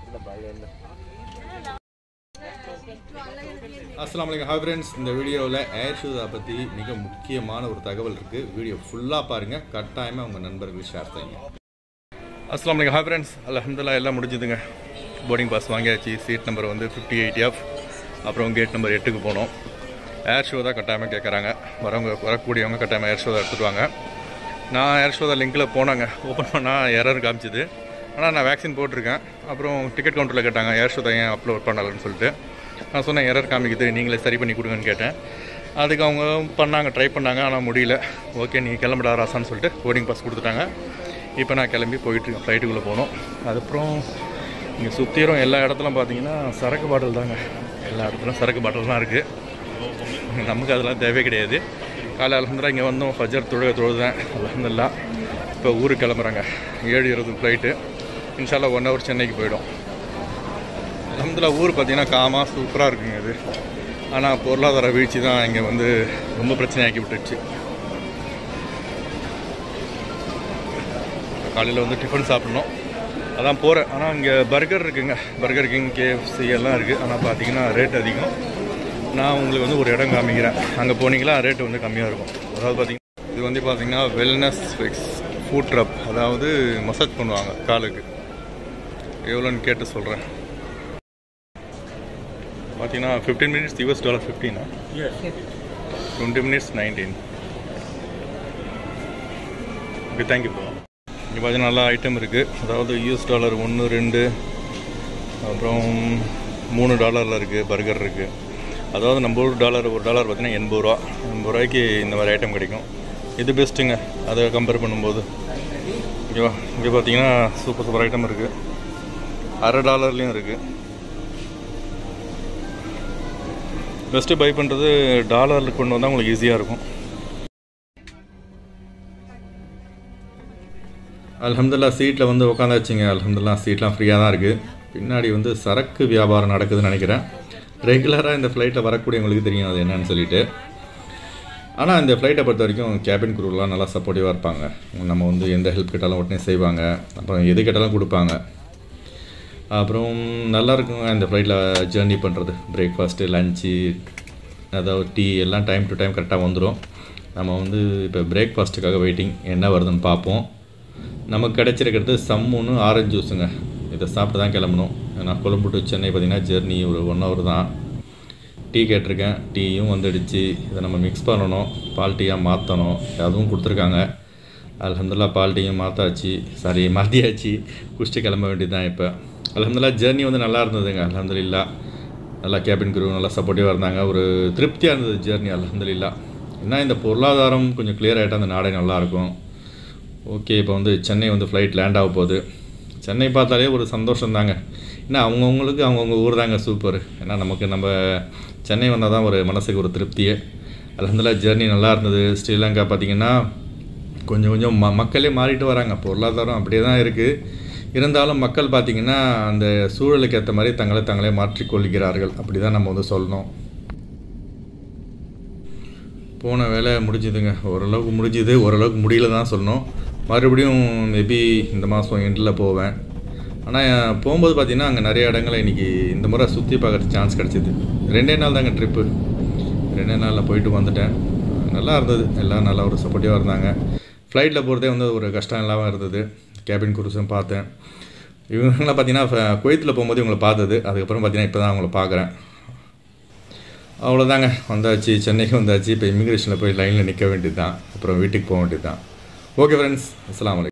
அஸ்ஸலாமு அலைக்கும் hi friends இந்த வீடியோவில் ஏர் ஷூஸை பற்றி மிக முக்கியமான ஒரு தகவல் இருக்குது வீடியோ ஃபுல்லாக பாருங்கள் கட்டாயமாக உங்கள் நண்பர்களுக்கு ஷேர் செய்யுங்க அஸ்ஸலாமு அலைக்கும் ஹாய் ஃப்ரெண்ட்ஸ் அல்ஹம்துலில்லாஹ் எல்லாம் முடிஞ்சுதுங்க போர்டிங் பாஸ் வாங்கியாச்சு சீட் நம்பர் வந்து ஃபிஃப்டி எயிட் எஃப் அப்புறம் கேட் நம்பர் எட்டுக்கு போனோம் ஏர் ஷோ தான் கட்டாயமாக கேட்குறாங்க வரவங்க வரக்கூடியவங்க கட்டாயமாக ஏர் ஷோ தான் எடுத்துட்டு வாங்க நான் ஏர் ஷோ தான் லிங்கில் போனாங்க ஓப்பன் பண்ணால் எரர் காமிச்சுது ஆனால் நான் வேக்சின் போட்டிருக்கேன் அப்புறம் டிக்கெட் கவுண்டரில் கேட்டாங்க ஏர் ஷோ தான் ஏன் அப்லோட் பண்ணலன்னு சொல்லிட்டு நான் சொன்னேன் எரர் காமிக்குது நீங்களே சரி பண்ணி கொடுங்கன்னு கேட்டேன் அதுக்கு அவங்க பண்ணாங்க ட்ரை பண்ணாங்க ஆனால் முடியல ஓகே நீ கிளம்பிடா ராசான்னு சொல்லிட்டு போர்டிங் பாஸ் கொடுத்துட்டாங்க இப்போ நான் கிளம்பி போயிட்டுருக்கேன் ஃப்ளைட்டுக்குள்ளே போகணும் அதுக்கப்புறம் இங்கே சுற்றிரும் எல்லா இடத்துலையும் பார்த்தீங்கன்னா சரக்கு பாட்டில் தாங்க எல்லா இடத்துலையும் சரக்கு பாட்டில் தான் இருக்குது நமக்கு அதெல்லாம் தேவை கிடையாது காலை அலமதுல்லா இங்கே வந்தோம் ஃபஜர் தொழுக தொழுதேன் அலமதுல்லா இப்போ ஊருக்கு கிளம்புறாங்க ஏழு இருபது ஃப்ளைட்டு இன்ஷால்லா ஒன் ஹவர் சென்னைக்கு போயிடும் அலமதுல்லா ஊர் பார்த்தீங்கன்னா காமாக சூப்பராக இருக்குங்க இது ஆனால் பொருளாதார வீழ்ச்சி தான் இங்கே வந்து ரொம்ப பிரச்சனையாக்கி விட்டுருச்சு காலையில் வந்து டிஃபன் சாப்பிட்ணும் அதான் போகிறேன் ஆனால் இங்கே பர்கர் இருக்குங்க பர்கர் கிங் கேஎஃப்சி எல்லாம் இருக்குது ஆனால் பார்த்தீங்கன்னா ரேட் அதிகம் நான் உங்களுக்கு வந்து ஒரு இடம் காமிக்கிறேன் அங்கே போனீங்களா ரேட்டு வந்து கம்மியாக இருக்கும் அதாவது பார்த்தீங்கன்னா இது வந்து பார்த்தீங்கன்னா வெல்னஸ் ஃபிக்ஸ் ஃபுட் ட்ரப் அதாவது மசாஜ் பண்ணுவாங்க காலுக்கு எவ்வளோன்னு கேட்டு சொல்கிறேன் பார்த்தீங்கன்னா ஃபிஃப்டீன் மினிட்ஸ் யூஎஸ் டாலர் ஃபிஃப்டீனா twenty minutes nineteen okay thank you bro இங்கே பார்த்தீங்கன்னா நல்லா ஐட்டம் இருக்குது அதாவது யூஎஸ் டாலர் ஒன்று ரெண்டு அப்புறம் மூணு டாலரில் இருக்குது பர்கர் இருக்குது அதாவது நம்ம ஊர் டாலர் ஒரு டாலர் பார்த்தீங்கன்னா எண்பது ரூபா எண்பது ரூபாய்க்கு இந்த மாதிரி ஐட்டம் கிடைக்கும் இது பெஸ்ட்டுங்க அதை கம்பேர் பண்ணும்போது ஓகேவா இங்கே பார்த்தீங்கன்னா சூப்பர் சூப்பர் ஐட்டம் இருக்குது அரை டாலர்லேயும் இருக்குது பெஸ்ட்டு பை பண்ணுறது டாலரில் கொண்டு வந்தால் உங்களுக்கு ஈஸியாக இருக்கும் அலமதுல்லா சீட்டில் வந்து உட்காந்தாச்சுங்க அலமதுல்லா சீட்லாம் ஃப்ரீயாக தான் இருக்குது பின்னாடி வந்து சரக்கு வியாபாரம் நடக்குதுன்னு நினைக்கிறேன் ரெகுலராக இந்த ஃப்ளைட்டில் வரக்கூடியவங்களுக்கு தெரியும் அது என்னன்னு சொல்லிட்டு ஆனால் இந்த ஃப்ளைட்டை பொறுத்த வரைக்கும் கேபின் குரூலாம் நல்லா சப்போர்ட்டிவாக இருப்பாங்க நம்ம வந்து எந்த ஹெல்ப் கேட்டாலும் உடனே செய்வாங்க அப்புறம் எது கேட்டாலும் கொடுப்பாங்க அப்புறம் நல்லா இருக்குங்க இந்த ஃப்ளைட்டில் ஜேர்னி பண்ணுறது பிரேக்ஃபாஸ்ட்டு லஞ்சு அதாவது டீ எல்லாம் டைம் டு டைம் கரெக்டாக வந்துடும் நம்ம வந்து இப்போ பிரேக்ஃபாஸ்ட்டுக்காக வெயிட்டிங் என்ன வருதுன்னு பார்ப்போம் நமக்கு கிடைச்சிருக்கிறது சம்முன்னு ஆரஞ்சு ஜூஸுங்க இதை சாப்பிட்டு தான் கிளம்பணும் ஏன்னா கொழும்பு டு சென்னை பார்த்திங்கன்னா ஜெர்னி ஒரு ஒன் ஹவர் தான் டீ கேட்டிருக்கேன் டீயும் வந்துடுச்சு இதை நம்ம மிக்ஸ் பண்ணணும் பால் டீயாக மாற்றணும் அதுவும் கொடுத்துருக்காங்க அலமதுல்லா பால் டீயும் மாற்றாச்சு சாரி மாற்றியாச்சு குடிச்சிட்டு கிளம்ப வேண்டியது தான் இப்போ அலமதுல்லா ஜேர்னி வந்து நல்லா இருந்ததுங்க அலமதுல்லா நல்லா கேபின் குரூ நல்லா சப்போர்ட்டிவாக இருந்தாங்க ஒரு திருப்தியாக இருந்தது ஜேர்னி அலமதுல்லா என்ன இந்த பொருளாதாரம் கொஞ்சம் கிளியர் ஆகிட்டால் அந்த நாடே நல்லாயிருக்கும் ஓகே இப்போ வந்து சென்னை வந்து ஃப்ளைட் லேண்ட் ஆக போகுது சென்னை பார்த்தாலே ஒரு சந்தோஷம் தாங்க ஏன்னா அவங்கவுங்களுக்கு அவங்கவுங்க ஊர் தாங்க சூப்பர் ஏன்னா நமக்கு நம்ம சென்னை வந்தால் தான் ஒரு மனசுக்கு ஒரு திருப்தியே அலமதுல்லா ஜேர்னி நல்லா இருந்தது ஸ்ரீலங்கா பார்த்திங்கன்னா கொஞ்சம் கொஞ்சம் ம மக்களே மாறிட்டு வராங்க பொருளாதாரம் அப்படியே தான் இருக்குது இருந்தாலும் மக்கள் பார்த்திங்கன்னா அந்த சூழலுக்கு ஏற்ற மாதிரி தங்களை தங்களே மாற்றிக்கொள்கிறார்கள் அப்படி தான் நம்ம வந்து சொல்லணும் போன வேலை முடிஞ்சுதுங்க ஓரளவுக்கு முடிஞ்சுது ஓரளவுக்கு முடியல தான் சொல்லணும் மறுபடியும் மேபி இந்த மாதம் எண்டில் போவேன் ஆனால் போகும்போது பார்த்திங்கன்னா அங்கே நிறைய இடங்களை இன்றைக்கி இந்த முறை சுற்றி பார்க்குற சான்ஸ் கிடச்சிது ரெண்டே நாள் தாங்க ட்ரிப்பு ரெண்டே நாளில் போயிட்டு வந்துட்டேன் நல்லா இருந்தது எல்லாம் நல்லா ஒரு சப்போர்ட்டிவாக இருந்தாங்க ஃப்ளைட்டில் போகிறதே வந்து ஒரு கஷ்டம் இல்லாமல் இருந்தது கேபின் குரூஸும் பார்த்தேன் இவங்களாம் பார்த்தீங்கன்னா குவைத்தில் போகும்போது இவங்களை பார்த்தது அதுக்கப்புறம் பார்த்தீங்கன்னா இப்போ தான் அவங்கள பார்க்குறேன் அவ்வளோதாங்க வந்தாச்சு சென்னைக்கு வந்தாச்சு இப்போ இமிக்ரேஷனில் போய் லைனில் நிற்க வேண்டியது தான் அப்புறம் வீட்டுக்கு போக வேண்டியது தான் ஓகே ஃப்ரெண்ட்ஸ் அஸ்லாம் வலைக்கம்